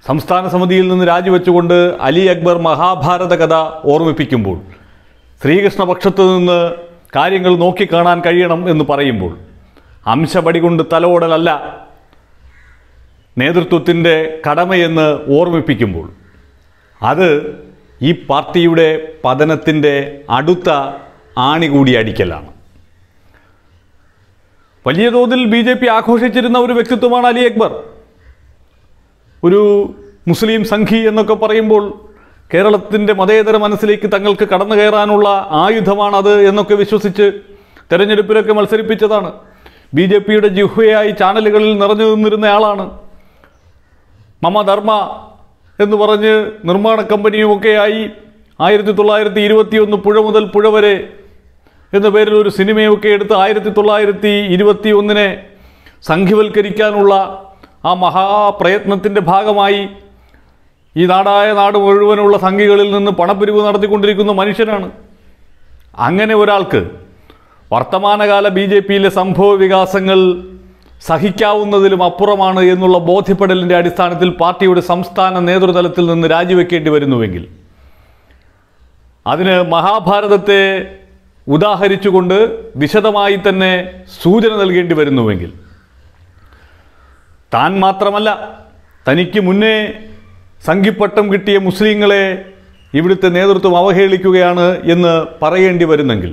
സംസ്ഥാന സമിതിയിൽ നിന്ന് രാജിവെച്ചുകൊണ്ട് അലി അക്ബർ മഹാഭാരത കഥ ഓർമ്മിപ്പിക്കുമ്പോൾ ശ്രീകൃഷ്ണപക്ഷത്തു നിന്ന് കാര്യങ്ങൾ നോക്കിക്കാണാൻ കഴിയണം എന്ന് പറയുമ്പോൾ അംശപടി കൊണ്ട് തലോടലല്ല നേതൃത്വത്തിൻ്റെ കടമയെന്ന് ഓർമ്മിപ്പിക്കുമ്പോൾ അത് ഈ പാർട്ടിയുടെ പതനത്തിൻ്റെ അടുത്ത ആണി കൂടി അടിക്കലാണ് വലിയ തോതിൽ ബി ജെ പി ആഘോഷിച്ചിരുന്ന ഒരു വ്യക്തിത്വമാണ് അലി അക്ബർ ഒരു മുസ്ലിം സംഘി എന്നൊക്കെ പറയുമ്പോൾ കേരളത്തിൻ്റെ മതേതര മനസ്സിലേക്ക് തങ്ങൾക്ക് കടന്നു കയറാനുള്ള ആയുധമാണത് എന്നൊക്കെ വിശ്വസിച്ച് തെരഞ്ഞെടുപ്പിലൊക്കെ മത്സരിപ്പിച്ചതാണ് ബി ജെ പിയുടെ ജിഹ്വയായി ചാനലുകളിൽ നിറഞ്ഞു നിന്നിരുന്നയാളാണ് മമ ധർമ്മ എന്ന് പറഞ്ഞ് നിർമ്മാണ കമ്പനിയുമൊക്കെയായി ആയിരത്തി തൊള്ളായിരത്തി ഇരുപത്തിയൊന്ന് പുഴ മുതൽ പുഴ വരെ എന്ന പേരിൽ ഒരു സിനിമയൊക്കെ എടുത്ത് ആയിരത്തി തൊള്ളായിരത്തി ഇരുപത്തി ഒന്നിനെ സംഘിവൽക്കരിക്കാനുള്ള ആ മഹാപ്രയത്നത്തിൻ്റെ ഭാഗമായി ഈ നാടായ നാട് മുഴുവനുള്ള സംഘികളിൽ നിന്ന് പണപ്പിരിവ് നടത്തിക്കൊണ്ടിരിക്കുന്ന മനുഷ്യനാണ് അങ്ങനെ ഒരാൾക്ക് വർത്തമാനകാല ബി ജെ പിയിലെ സംഭവ വികാസങ്ങൾ സഹിക്കാവുന്നതിലും അപ്പുറമാണ് എന്നുള്ള ബോധ്യപ്പെടലിൻ്റെ അടിസ്ഥാനത്തിൽ പാർട്ടിയുടെ സംസ്ഥാന നേതൃതലത്തിൽ നിന്ന് രാജിവെക്കേണ്ടി വരുന്നുവെങ്കിൽ അതിന് മഹാഭാരതത്തെ ഉദാഹരിച്ചുകൊണ്ട് വിശദമായി തന്നെ സൂചന നൽകേണ്ടി വരുന്നുവെങ്കിൽ താൻ മാത്രമല്ല തനിക്ക് മുന്നേ സംഘിപ്പട്ടം കിട്ടിയ മുസ്ലിങ്ങളെ ഇവിടുത്തെ നേതൃത്വം അവഹേളിക്കുകയാണ് എന്ന് പറയേണ്ടി വരുന്നെങ്കിൽ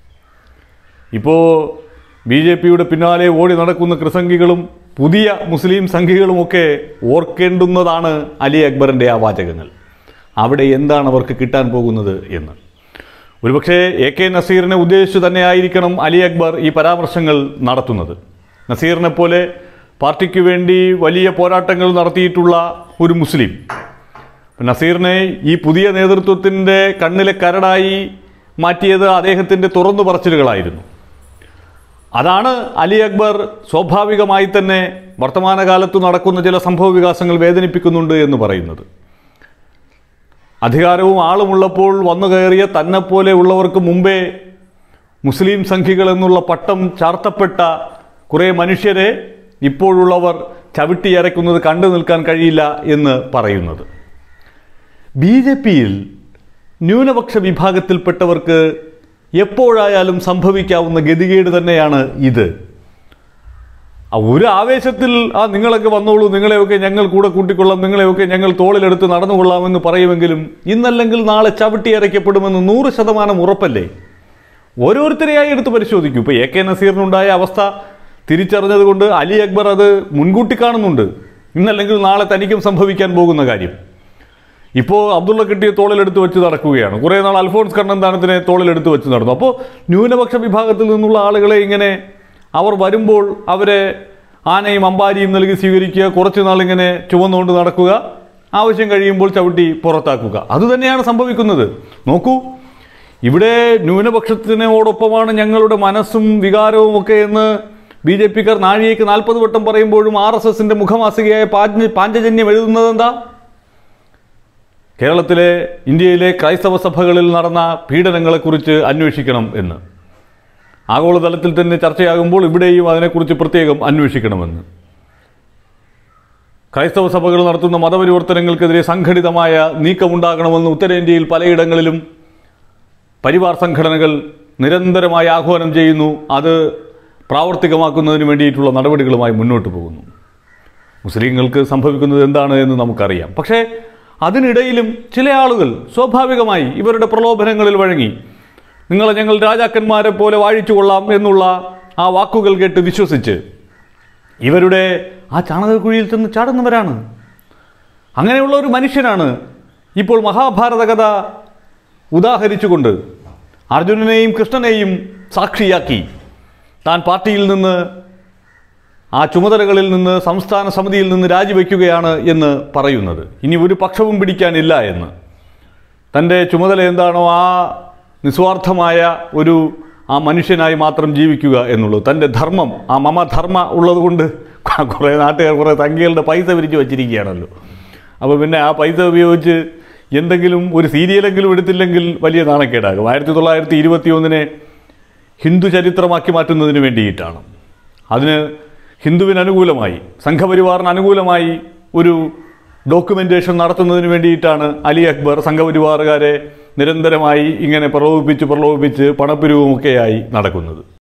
ഇപ്പോൾ ബി ജെ പിയുടെ പിന്നാലെ ഓടി നടക്കുന്ന കൃസംഗികളും പുതിയ മുസ്ലിം സംഘികളുമൊക്കെ ഓർക്കേണ്ടുന്നതാണ് അലി അക്ബറിൻ്റെ ആ വാചകങ്ങൾ അവിടെ എന്താണ് അവർക്ക് കിട്ടാൻ പോകുന്നത് എന്ന് ഒരുപക്ഷെ എ കെ നസീറിനെ ഉദ്ദേശിച്ചു തന്നെയായിരിക്കണം അലി അക്ബർ ഈ പരാമർശങ്ങൾ നടത്തുന്നത് നസീറിനെ പോലെ പാർട്ടിക്ക് വേണ്ടി വലിയ പോരാട്ടങ്ങൾ നടത്തിയിട്ടുള്ള ഒരു മുസ്ലിം നസീറിനെ ഈ പുതിയ നേതൃത്വത്തിൻ്റെ കണ്ണിലെ കരടായി മാറ്റിയത് അദ്ദേഹത്തിൻ്റെ തുറന്നു പറച്ചിലുകളായിരുന്നു അതാണ് അലി അക്ബർ സ്വാഭാവികമായി തന്നെ വർത്തമാനകാലത്ത് നടക്കുന്ന ചില സംഭവ വികാസങ്ങൾ വേദനിപ്പിക്കുന്നുണ്ട് എന്ന് പറയുന്നത് അധികാരവും ആളുമുള്ളപ്പോൾ വന്നു കയറിയ തന്നെ ഉള്ളവർക്ക് മുമ്പേ മുസ്ലിം സംഘികൾ എന്നുള്ള പട്ടം ചാർത്തപ്പെട്ട കുറേ മനുഷ്യരെ ഇപ്പോഴുള്ളവർ ചവിട്ടിയരയ്ക്കുന്നത് കണ്ടു നിൽക്കാൻ കഴിയില്ല എന്ന് പറയുന്നത് ബി ജെ പിയിൽ ന്യൂനപക്ഷ വിഭാഗത്തിൽപ്പെട്ടവർക്ക് എപ്പോഴായാലും സംഭവിക്കാവുന്ന ഗതികേട് തന്നെയാണ് ഇത് ആ ഒരു ആവേശത്തിൽ ആ നിങ്ങളൊക്കെ വന്നോളൂ നിങ്ങളെയൊക്കെ ഞങ്ങൾ കൂടെ കൂട്ടിക്കൊള്ളാം നിങ്ങളെയൊക്കെ ഞങ്ങൾ തോളിലെടുത്ത് നടന്നുകൊള്ളാമെന്ന് പറയുമെങ്കിലും ഇന്നല്ലെങ്കിൽ നാളെ ചവിട്ടി അരയ്ക്കപ്പെടുമെന്ന് നൂറ് ശതമാനം ഉറപ്പല്ലേ ഓരോരുത്തരെയായി എടുത്ത് പരിശോധിക്കൂ ഇപ്പോൾ എ കെ നസീറിനുണ്ടായ അവസ്ഥ തിരിച്ചറിഞ്ഞതുകൊണ്ട് അലി അക്ബർ അത് മുൻകൂട്ടി കാണുന്നുണ്ട് ഇന്നല്ലെങ്കിൽ നാളെ തനിക്കും സംഭവിക്കാൻ പോകുന്ന കാര്യം ഇപ്പോൾ അബ്ദുള്ള കിട്ടിയ തോളിലെടുത്ത് വെച്ച് നടക്കുകയാണ് കുറേ നാൾ അൽഫോൺസ് കണ്ണന്താനത്തിനെ തോളിലെടുത്ത് വെച്ച് നടന്നു അപ്പോൾ ന്യൂനപക്ഷ വിഭാഗത്തിൽ നിന്നുള്ള ആളുകളെ ഇങ്ങനെ അവർ വരുമ്പോൾ അവരെ ആനയും അമ്പാരിയും നൽകി സ്വീകരിക്കുക കുറച്ച് നാളിങ്ങനെ ചുവന്നുകൊണ്ട് നടക്കുക ആവശ്യം കഴിയുമ്പോൾ ചവിട്ടി പുറത്താക്കുക അതുതന്നെയാണ് സംഭവിക്കുന്നത് നോക്കൂ ഇവിടെ ന്യൂനപക്ഷത്തിനോടൊപ്പമാണ് ഞങ്ങളുടെ മനസ്സും വികാരവും ഒക്കെ എന്ന് ബി ജെ പിക്കാർ നാഴികയ്ക്ക് നാൽപ്പത് വട്ടം പറയുമ്പോഴും ആർ എസ് എസിൻ്റെ മുഖമാസികയായ പാഞ്ച പാഞ്ചജന്യം എഴുതുന്നത് എന്താ കേരളത്തിലെ ഇന്ത്യയിലെ ക്രൈസ്തവ സഭകളിൽ നടന്ന പീഡനങ്ങളെക്കുറിച്ച് അന്വേഷിക്കണം എന്ന് ആഗോളതലത്തിൽ തന്നെ ചർച്ചയാകുമ്പോൾ ഇവിടെയും അതിനെക്കുറിച്ച് പ്രത്യേകം അന്വേഷിക്കണമെന്ന് ക്രൈസ്തവ സഭകൾ നടത്തുന്ന മതപരിവർത്തനങ്ങൾക്കെതിരെ സംഘടിതമായ നീക്കമുണ്ടാകണമെന്ന് ഉത്തരേന്ത്യയിൽ പലയിടങ്ങളിലും പരിവാർ സംഘടനകൾ നിരന്തരമായി ആഹ്വാനം ചെയ്യുന്നു അത് പ്രാവർത്തികമാക്കുന്നതിന് വേണ്ടിയിട്ടുള്ള നടപടികളുമായി മുന്നോട്ട് പോകുന്നു മുസ്ലിങ്ങൾക്ക് സംഭവിക്കുന്നത് എന്താണ് എന്ന് നമുക്കറിയാം പക്ഷേ അതിനിടയിലും ചില ആളുകൾ സ്വാഭാവികമായി ഇവരുടെ പ്രലോഭനങ്ങളിൽ വഴങ്ങി നിങ്ങളെ ഞങ്ങൾ രാജാക്കന്മാരെ പോലെ വാഴിച്ചു കൊള്ളാം എന്നുള്ള ആ വാക്കുകൾ കേട്ട് വിശ്വസിച്ച് ഇവരുടെ ആ ചാണകക്കുഴിയിൽ ചെന്ന് ചാടുന്നവരാണ് അങ്ങനെയുള്ള ഒരു മനുഷ്യനാണ് ഇപ്പോൾ മഹാഭാരത കഥ ഉദാഹരിച്ചുകൊണ്ട് അർജുനനെയും കൃഷ്ണനെയും സാക്ഷിയാക്കി താൻ പാർട്ടിയിൽ നിന്ന് ആ ചുമതലകളിൽ നിന്ന് സംസ്ഥാന സമിതിയിൽ നിന്ന് രാജിവെക്കുകയാണ് എന്ന് പറയുന്നത് ഇനി ഒരു പക്ഷവും പിടിക്കാനില്ല എന്ന് തൻ്റെ ചുമതല എന്താണോ ആ നിസ്വാർത്ഥമായ ഒരു ആ മനുഷ്യനായി മാത്രം ജീവിക്കുക എന്നുള്ളത് തൻ്റെ ധർമ്മം ആ മമ ധർമ്മ ഉള്ളതുകൊണ്ട് കുറേ നാട്ടുകാർ കുറേ തങ്കികളുടെ പൈസ പിരിച്ച് വച്ചിരിക്കുകയാണല്ലോ അപ്പോൾ പിന്നെ ആ പൈസ ഉപയോഗിച്ച് എന്തെങ്കിലും ഒരു സീരിയലെങ്കിലും എടുത്തില്ലെങ്കിൽ വലിയ നാണക്കേടാകും ആയിരത്തി തൊള്ളായിരത്തി ഇരുപത്തി ഒന്നിനെ ഹിന്ദു ചരിത്രമാക്കി മാറ്റുന്നതിന് വേണ്ടിയിട്ടാണ് അതിന് ഹിന്ദുവിന് അനുകൂലമായി സംഘപരിവാറിന് അനുകൂലമായി ഒരു ഡോക്യുമെന്റേഷൻ നടത്തുന്നതിന് വേണ്ടിയിട്ടാണ് അലി അക്ബർ സംഘപരിവാറുകാരെ നിരന്തരമായി ഇങ്ങനെ പ്രലോഭിപ്പിച്ച് പ്രലോഭിപ്പിച്ച് പണപ്പിരിവുമൊക്കെയായി നടക്കുന്നത്